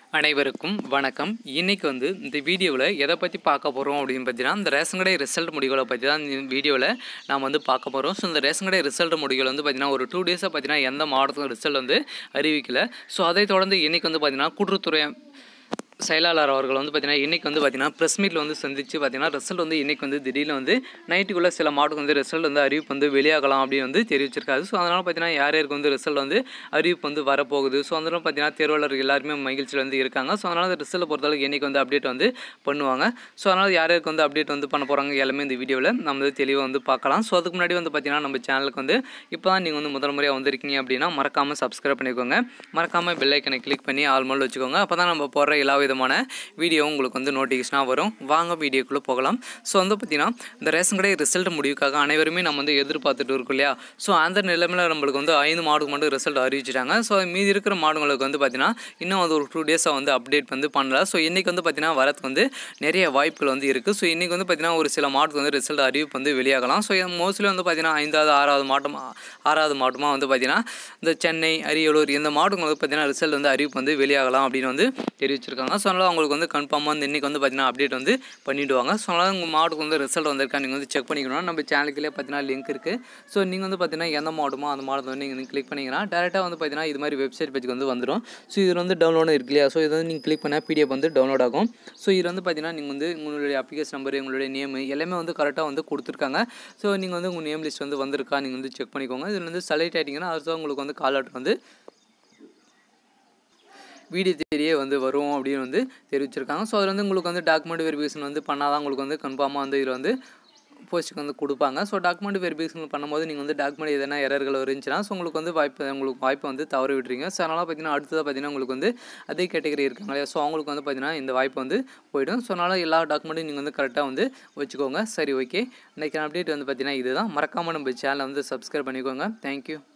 அனைவருக்கும் வணக்கம் இன்னைக்கு வந்து இந்த வீடியோவில் எதை பற்றி பார்க்க போகிறோம் அப்படின்னு பார்த்தீங்கன்னா இந்த ரேஷன் கடை ரிசல்ட் முடிவுகளை பற்றி தான் இந்த வீடியோவில் நாம் வந்து பார்க்க போகிறோம் ஸோ இந்த ரேஷன் கடை ரிசல்ட் முடிவுகள் வந்து பார்த்தீங்கன்னா ஒரு டூ டேஸாக பார்த்தீங்கன்னா எந்த மாவட்டத்துக்கும் ரிசல்ட் வந்து அறிவிக்கல ஸோ அதை தொடர்ந்து இன்னைக்கு வந்து பார்த்தீங்கன்னா கூட்டுறவுத்துறை செயலாளர் அவர்கள் வந்து பார்த்தீங்கன்னா இன்றைக்கி வந்து பார்த்தீங்கன்னா ப்ரெஸ் மீட்டில் வந்து சந்தித்து பார்த்தீங்கன்னா ரிசல்ட் வந்து இன்றைக்கி வந்து திடீர்னு வந்து நைட்டுக்குள்ளே சில மாவட்டம் வந்து ரிசல்ட் வந்து அறிவிப்பு வந்து வெளியாகலாம் அப்படின்னு வந்து தெரிவிச்சிருக்காரு ஸோ அதனால் பார்த்தீங்கன்னா யார் யாருக்கு வந்து ரிசல்ட் வந்து அறிவிப்பு வந்து வரப்போகுது ஸோ அதனால் பார்த்தீங்கன்னா தேர்வாளர் எல்லாருமே மகிழ்ச்சியில் வந்து இருக்காங்க ஸோ அதனால் அந்த ரிசல்ட்டை பொறுத்தளவுக்கு இன்றைக்கி வந்து அப்டேட் வந்து பண்ணுவாங்க ஸோ அதனால் யார் யாருக்கு வந்து அப்டேட் வந்து பண்ண போகிறாங்க எல்லாமே இந்த வீடியோவில் நம்ம வந்து தெளிவாக வந்து பார்க்கலாம் ஸோ அதுக்கு முன்னாடி வந்து பார்த்தீங்கன்னா நம்ம சேனலுக்கு வந்து இப்போ தான் நீங்கள் வந்து முதல் முறையாக வந்திருக்கீங்க அப்படின்னா மறக்காமல் சப்ஸ்கிரைப் பண்ணிக்கோங்க மறக்காமல் பெல் ஐக்கனை கிளிக் பண்ணி ஆல் மோல் வச்சுக்கோங்க அப்போ தான் நம்ம போடுற எல்லா விதமான வீடியோ உங்களுக்கு வந்து நோட்டிஃபிகேஷனாக வரும் வாங்க வீடியோக்குள்ளே போகலாம் ஸோ வந்து பார்த்திங்கன்னா இந்த ரேஷன் கடை ரிசல்ட் முடிவுக்காக அனைவருமே நம்ம வந்து எதிர்பார்த்துட்டு இருக்கோம் இல்லையா ஸோ அந்த நிலைமையில் நம்மளுக்கு வந்து ஐந்து மாடுக்கு மட்டும் ரிசல்ட் அறிவிச்சிட்டாங்க ஸோ மீதி இருக்கிற மாடுங்களுக்கு வந்து பார்த்திங்கன்னா இன்னும் வந்து ஒரு டூ டேஸாக வந்து அப்டேட் வந்து பண்ணல ஸோ இன்றைக்கி வந்து பார்த்திங்கன்னா வரதுக்கு வந்து நிறைய வாய்ப்புகள் வந்து இருக்குது ஸோ இன்றைக்கி வந்து பார்த்திங்கன்னா ஒரு சில மாட்டுக்கு வந்து ரிசல்ட் அறிவிப்பு வந்து வெளியாகலாம் ஸோ மோஸ்ட்லி வந்து பார்த்திங்கன்னா ஐந்தாவது ஆறாவது மாவட்டம் ஆறாவது மாவட்டமாக வந்து பார்த்திங்கன்னா இந்த சென்னை அரியலூர் இந்த மாவட்டங்களுக்கு வந்து பார்த்திங்கன்னா ரிசல்ட் வந்து அறிவிப்பு வந்து வெளியாகலாம் அப்படின்னு வந்து தெரிவிச்சிருக்காங்க ஸோ அதனால் அவங்களுக்கு வந்து கன்ஃபார்மாக வந்து இன்றைக்கி வந்து பார்த்திங்கன்னா அப்டேட் வந்து பண்ணிவிடுவாங்க ஸோ அதனால் உங்கள் மாவட்டத்துக்கு வந்து ரிசல்ட் வந்திருக்கா நீங்கள் வந்து செக் பண்ணிக்கணும் நம்ம சேனலுக்குள்ளே பார்த்தீங்கன்னா லிங்க் இருக்குது ஸோ நீங்கள் வந்து பார்த்தீங்கன்னா எந்த மாவட்டமோ அந்த மாவட்டத்தை வந்து நீங்கள் கிளிக் பண்ணிங்கன்னா டேரெக்டாக வந்து பார்த்தீங்கன்னா இது மாதிரி வெப்சைட் பேஜுக்கு வந்து வந்துடும் ஸோ இதில் வந்து டவுன்லோடு இருக்கு இல்லையா ஸோ இதை வந்து நீங்கள் கிளிக் பண்ணால் பிடிஎஃப் வந்து டவுன்லோட் ஆகும் ஸோ இதில் வந்து பார்த்தீங்கன்னா நீங்கள் வந்து உங்களுடைய அப்ளிகேஷன் நம்பர் உங்களுடைய நேம் எல்லாமே வந்து கரெக்டாக வந்து கொடுத்துருக்காங்க ஸோ நீங்கள் வந்து உங்கள் நேம் லிஸ்ட் வந்து வந்திருக்கா நீங்கள் வந்து செக் பண்ணிக்கோங்க இதில் வந்து செலக்ட் ஆகிட்டிங்கன்னா அடுத்தது உங்களுக்கு வந்து கால் அவுட் வந்து வீடியோ தேடியே வந்து வரும் அப்படின்னு வந்து தெரிவிச்சிருக்காங்க ஸோ அதில் வந்து உங்களுக்கு வந்து டாக்குமெண்ட் வெரிஃபிகேஷன் வந்து பண்ணால் தான் உங்களுக்கு வந்து கன்ஃபார்மாக வந்து இதில் வந்து போஸ்ட்டுக்கு வந்து கொடுப்பாங்க ஸோ டாக்குமெண்ட் வெரிஃபிகேஷன் பண்ணும்போது நீங்கள் வந்து டாக்குமெண்ட் எதனா எரர்கள் இருந்துச்சுன்னா ஸோ உங்களுக்கு வந்து வாய்ப்பு உங்களுக்கு வாய்ப்பை வந்து தவற விட்டுறீங்க ஸோ அதனால் பார்த்தீங்கன்னா அடுத்ததாக பார்த்தீங்கன்னா உங்களுக்கு வந்து அதே கேட்டகரி இருக்காங்க இல்லையா ஸோ அவங்களுக்கு வந்து பார்த்தீங்கன்னா இந்த வாய்ப்பு வந்து போயிடும் ஸோ அதனால் எல்லா டாக்குமெண்ட்டும் நீங்கள் வந்து கரெக்டாக வந்து வச்சுக்கோங்க சரி ஓகே இன்றைக்கி அப்டேட் வந்து பார்த்தீங்கன்னா இதுதான் மறக்காமல் நம்ம சேனலை வந்து சப்ஸ்கிரைப் பண்ணிக்கோங்க தேங்க்யூ